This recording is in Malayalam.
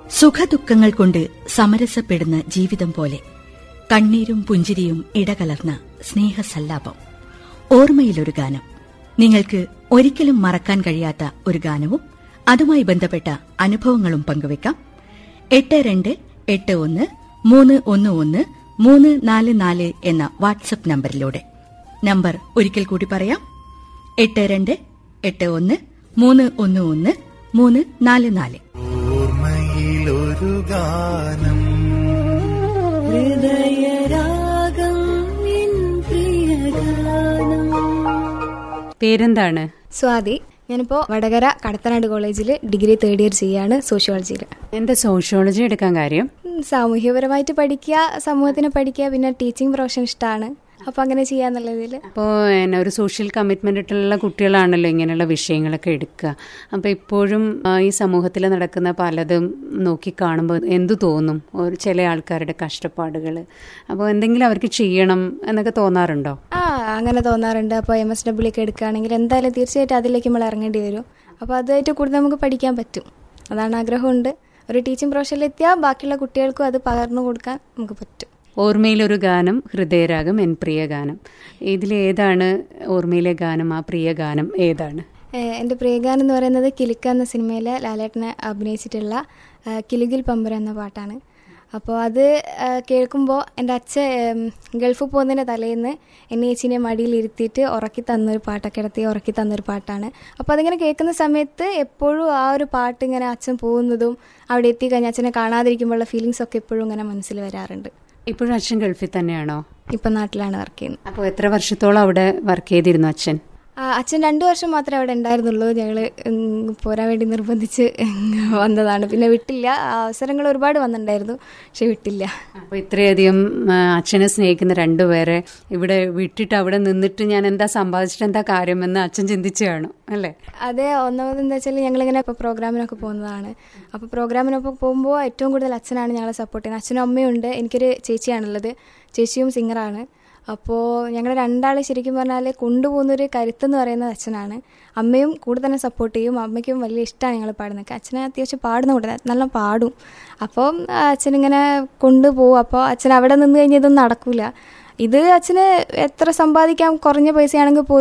സുഖദുഃഖങ്ങൾ കൊണ്ട് സമരസപ്പെടുന്ന ജീവിതം പോലെ കണ്ണീരും പുഞ്ചിരിയും ഇടകലർന്ന സ്നേഹസല്ലാപം ഓർമ്മയിലൊരു ഗാനം നിങ്ങൾക്ക് ഒരിക്കലും മറക്കാൻ കഴിയാത്ത ഒരു ഗാനവും അതുമായി ബന്ധപ്പെട്ട അനുഭവങ്ങളും പങ്കുവെക്കാം എട്ട് രണ്ട് എട്ട് ഒന്ന് മൂന്ന് ഒന്ന് ഒന്ന് മൂന്ന് നാല് നാല് എന്ന വാട്സപ്പ് നമ്പറിലൂടെ നമ്പർ ഒരിക്കൽ കൂടി പറയാം എട്ട് രണ്ട് എട്ട് ഒന്ന് മൂന്ന് ഒന്ന് ഒന്ന് മൂന്ന് നാല് നാല് ഓർമ്മയിലൊരു ഗാനം ഹൃദയരാഗം നിൻ പ്രിയഗാനം പേരെന്താണ് സ്വാതി ഞാനിപ്പോൾ വടകര കടത്തനാട് കോളേജിൽ ഡിഗ്രി തേർഡ് ഇയർ ചെയ്യാണ് സോഷ്യോളജിയിൽ എന്താ സോഷ്യോളജി എടുക്കാൻ കാര്യം സാമൂഹ്യപരമായിട്ട് പഠിക്കുക സമൂഹത്തിനെ പഠിക്കുക പിന്നെ ടീച്ചിങ് പ്രൊഫഷൻ ഇഷ്ടമാണ് അപ്പോൾ അങ്ങനെ ചെയ്യാന്നുള്ള ഇതിൽ അപ്പോൾ എന്നെ ഒരു സോഷ്യൽ കമ്മിറ്റ്മെൻ്റ് ആയിട്ടുള്ള കുട്ടികളാണല്ലോ ഇങ്ങനെയുള്ള വിഷയങ്ങളൊക്കെ എടുക്കുക അപ്പോൾ ഇപ്പോഴും ആ, ഈ സമൂഹത്തിൽ നടക്കുന്ന പലതും നോക്കി കാണുമ്പോൾ എന്തു തോന്നും ഒരു ചില ആൾക്കാരുടെ കഷ്ടപ്പാടുകൾ അപ്പോൾ എന്തെങ്കിലും അവർക്ക് ചെയ്യണം എന്നൊക്കെ തോന്നാറുണ്ടോ ആ അങ്ങനെ തോന്നാറുണ്ട് അപ്പോൾ എം എസ് ഡബ്ല്യു ഒക്കെ എടുക്കുകയാണെങ്കിൽ എന്തായാലും തീർച്ചയായിട്ടും അതിലേക്ക് നമ്മൾ ഇറങ്ങേണ്ടി വരും അപ്പോൾ അതുമായിട്ട് കൂടുതൽ നമുക്ക് പഠിക്കാൻ പറ്റും അതാണ് ആഗ്രഹമുണ്ട് ഒരു ടീച്ചിങ് പ്രൊഫഷനിലെത്തിയാൽ ബാക്കിയുള്ള കുട്ടികൾക്കും അത് പകർന്നു കൊടുക്കാൻ നമുക്ക് പറ്റും ഓർമ്മയിലൊരു ഗാനം ഹൃദയരാഗം എൻ പ്രിയ ഗാനം ഇതിലേതാണ് ഓർമ്മയിലെ ഗാനം ആ പ്രിയ ഗാനം ഏതാണ് ഏഹ് എൻ്റെ പ്രിയഗാനം എന്ന് പറയുന്നത് കിലുക്ക എന്ന സിനിമയിൽ ലാലേട്ടനെ അഭിനയിച്ചിട്ടുള്ള ഏഹ് കിലുകിൽ പമ്പര എന്ന പാട്ടാണ് അപ്പോൾ അത് ഏഹ് കേൾക്കുമ്പോൾ എൻ്റെ അച്ഛൻ ഏം, ഗൾഫിൽ പോകുന്നതിൻ്റെ തലേന്ന് എന്നെ ചേച്ചീനെ മടിയിൽ ഇരുത്തിയിട്ട് ഉറക്കി തന്നൊരു പാട്ടൊക്കെ കിടത്തി ഉറക്കി തന്നൊരു പാട്ടാണ് അപ്പോൾ അതിങ്ങനെ കേൾക്കുന്ന സമയത്ത് എപ്പോഴും ആ ഒരു പാട്ട് ഇങ്ങനെ അച്ഛൻ പോകുന്നതും അവിടെ എത്തിക്കഴിഞ്ഞാൽ അച്ഛനെ കാണാതിരിക്കുമ്പോഴുള്ള ഫീലിങ്സ് ഒക്കെ എപ്പോഴും ഇങ്ങനെ മനസ്സിൽ വരാറുണ്ട് ഇപ്പോഴും അച്ഛൻ ഗൾഫിൽ തന്നെയാണോ ഇപ്പം നാട്ടിലാണ് വർക്ക് ചെയ്യുന്നത് അപ്പോൾ എത്ര വർഷത്തോളം അവിടെ വർക്ക് ചെയ്തിരുന്നു അച്ഛൻ ആ, അച്ഛൻ രണ്ടു വർഷം മാത്രമേ അവിടെ ഉണ്ടായിരുന്നുള്ളൂ ഞങ്ങൾ പോരാൻ വേണ്ടി നിർബന്ധിച്ച് വന്നതാണ് പിന്നെ വിട്ടില്ല ആ അവസരങ്ങൾ ഒരുപാട് വന്നിട്ടുണ്ടായിരുന്നു പക്ഷെ വിട്ടില്ല അപ്പോൾ ഇത്രയധികം ആ, അച്ഛനെ സ്നേഹിക്കുന്ന രണ്ടുപേരെ ഇവിടെ വിട്ടിട്ട് അവിടെ നിന്നിട്ട് ഞാൻ എന്താ സമ്പാദിച്ചിട്ട് എന്താ കാര്യമെന്ന് അച്ഛൻ ചിന്തിച്ചു കാണും അല്ലേ അതെ ഒന്നാമത് എന്താ വെച്ചാൽ ഞങ്ങളിങ്ങനെ ഇപ്പോൾ പ്രോഗ്രാമിനൊക്കെ പോകുന്നതാണ് അപ്പോൾ പ്രോഗ്രാമിനൊക്കെ പോകുമ്പോൾ ഏറ്റവും കൂടുതൽ അച്ഛനാണ് ഞങ്ങളെ സപ്പോർട്ട് ചെയ്യുന്നത് അച്ഛനും അമ്മയും ഉണ്ട് എനിക്കൊരു ചേച്ചിയാണുള്ളത് ചേച്ചിയും സിംഗറാണ് അപ്പോൾ ഞങ്ങൾ രണ്ടാൾ ശരിക്കും പറഞ്ഞാൽ കൊണ്ടുപോകുന്നൊരു കരുത്തെന്ന് പറയുന്നത് അച്ഛനാണ് അമ്മയും കൂടെ തന്നെ സപ്പോർട്ട് ചെയ്യും അമ്മയ്ക്കും വലിയ ഇഷ്ടമാണ് ഞങ്ങൾ പാടുന്നതൊക്കെ അച്ഛനെ അത്യാവശ്യം പാടുന്ന കൂടെ നല്ല പാടും അപ്പം ആ, അച്ഛനിങ്ങനെ കൊണ്ടുപോകും അപ്പോൾ അച്ഛൻ അവിടെ നിന്ന് കഴിഞ്ഞാൽ ഇതൊന്നും നടക്കില്ല ഇത് അച്ഛന് എത്ര സമ്പാദിക്കാം കുറഞ്ഞ പൈസയാണെങ്കിൽ പോലും